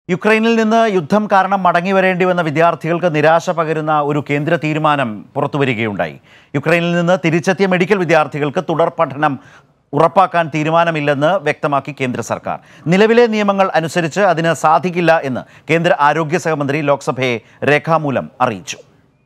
യുക്രൈനിൽ നിന്ന് യുദ്ധം കാരണം മടങ്ങി വരേണ്ടി വന്ന വിദ്യാർത്ഥികൾക്ക് നിരാശ പകരുന്ന ഒരു കേന്ദ്ര തീരുമാനം പുറത്തുവരികയുണ്ടായി യുക്രൈനിൽ നിന്ന് തിരിച്ചെത്തിയ മെഡിക്കൽ വിദ്യാർത്ഥികൾക്ക് തുടർ പഠനം ഉറപ്പാക്കാൻ തീരുമാനമില്ലെന്ന് വ്യക്തമാക്കി കേന്ദ്ര സർക്കാർ നിലവിലെ നിയമങ്ങൾ അനുസരിച്ച് അതിന് സാധിക്കില്ല എന്ന് കേന്ദ്ര ആരോഗ്യ സഹമന്ത്രി ലോക്സഭയെ രേഖാമൂലം അറിയിച്ചു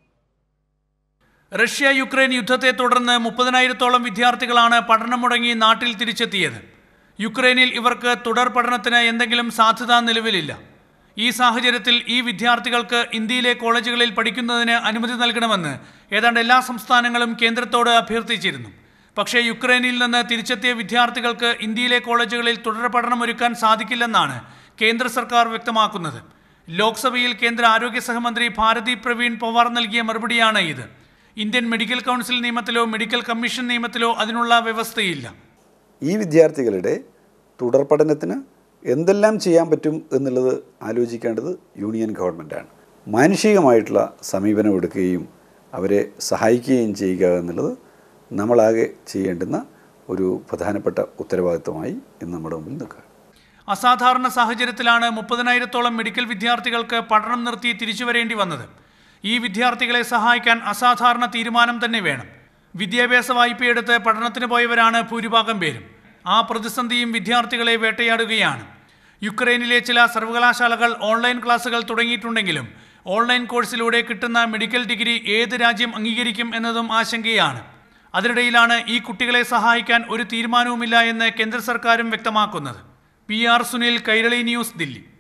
റഷ്യ യുക്രൈൻ യുദ്ധത്തെ തുടർന്ന് മുപ്പതിനായിരത്തോളം വിദ്യാർത്ഥികളാണ് പഠനം മുടങ്ങി നാട്ടിൽ തിരിച്ചെത്തിയത് യുക്രൈനിൽ ഇവർക്ക് തുടർ പഠനത്തിന് എന്തെങ്കിലും സാധ്യത നിലവിലില്ല ഈ സാഹചര്യത്തിൽ ഈ വിദ്യാർത്ഥികൾക്ക് ഇന്ത്യയിലെ കോളേജുകളിൽ പഠിക്കുന്നതിന് അനുമതി നൽകണമെന്ന് ഏതാണ്ട് എല്ലാ സംസ്ഥാനങ്ങളും കേന്ദ്രത്തോട് അഭ്യർത്ഥിച്ചിരുന്നു പക്ഷേ യുക്രൈനിൽ നിന്ന് തിരിച്ചെത്തിയ വിദ്യാർത്ഥികൾക്ക് ഇന്ത്യയിലെ കോളേജുകളിൽ തുടർ പഠനം ഒരുക്കാൻ സാധിക്കില്ലെന്നാണ് കേന്ദ്ര സർക്കാർ വ്യക്തമാക്കുന്നത് ലോക്സഭയിൽ കേന്ദ്ര ആരോഗ്യ സഹമന്ത്രി ഭാരതി പ്രവീൺ പവാർ നൽകിയ മറുപടിയാണ് ഇത് ഇന്ത്യൻ മെഡിക്കൽ കൗൺസിൽ നിയമത്തിലോ മെഡിക്കൽ കമ്മീഷൻ നിയമത്തിലോ അതിനുള്ള വ്യവസ്ഥയില്ല ഈ വിദ്യാർത്ഥികളുടെ തുടർ പഠനത്തിന് എന്തെല്ലാം ചെയ്യാൻ പറ്റും എന്നുള്ളത് ആലോചിക്കേണ്ടത് യൂണിയൻ ഗവൺമെൻറ്റാണ് മാനുഷികമായിട്ടുള്ള സമീപനം എടുക്കുകയും അവരെ സഹായിക്കുകയും ചെയ്യുക എന്നുള്ളത് നമ്മളാകെ ചെയ്യേണ്ടുന്ന ഒരു പ്രധാനപ്പെട്ട ഉത്തരവാദിത്വമായി ഇന്ന് നമ്മുടെ മുമ്പിൽ നിൽക്കുക അസാധാരണ സാഹചര്യത്തിലാണ് മുപ്പതിനായിരത്തോളം മെഡിക്കൽ വിദ്യാർത്ഥികൾക്ക് പഠനം നിർത്തി തിരിച്ചു വരേണ്ടി വന്നത് ഈ വിദ്യാർത്ഥികളെ സഹായിക്കാൻ അസാധാരണ തീരുമാനം തന്നെ വേണം വിദ്യാഭ്യാസ വായ്പയെടുത്ത് പഠനത്തിന് പോയവരാണ് ഭൂരിഭാഗം പേരും ആ പ്രതിസന്ധിയും വിദ്യാർത്ഥികളെ വേട്ടയാടുകയാണ് യുക്രൈനിലെ ചില സർവകലാശാലകൾ ഓൺലൈൻ ക്ലാസുകൾ തുടങ്ങിയിട്ടുണ്ടെങ്കിലും ഓൺലൈൻ കോഴ്സിലൂടെ കിട്ടുന്ന മെഡിക്കൽ ഡിഗ്രി ഏത് രാജ്യം അംഗീകരിക്കും എന്നതും ആശങ്കയാണ് അതിനിടയിലാണ് ഈ കുട്ടികളെ സഹായിക്കാൻ ഒരു തീരുമാനവുമില്ല എന്ന് കേന്ദ്ര സർക്കാരും വ്യക്തമാക്കുന്നത് P R Sunil Kairali news Delhi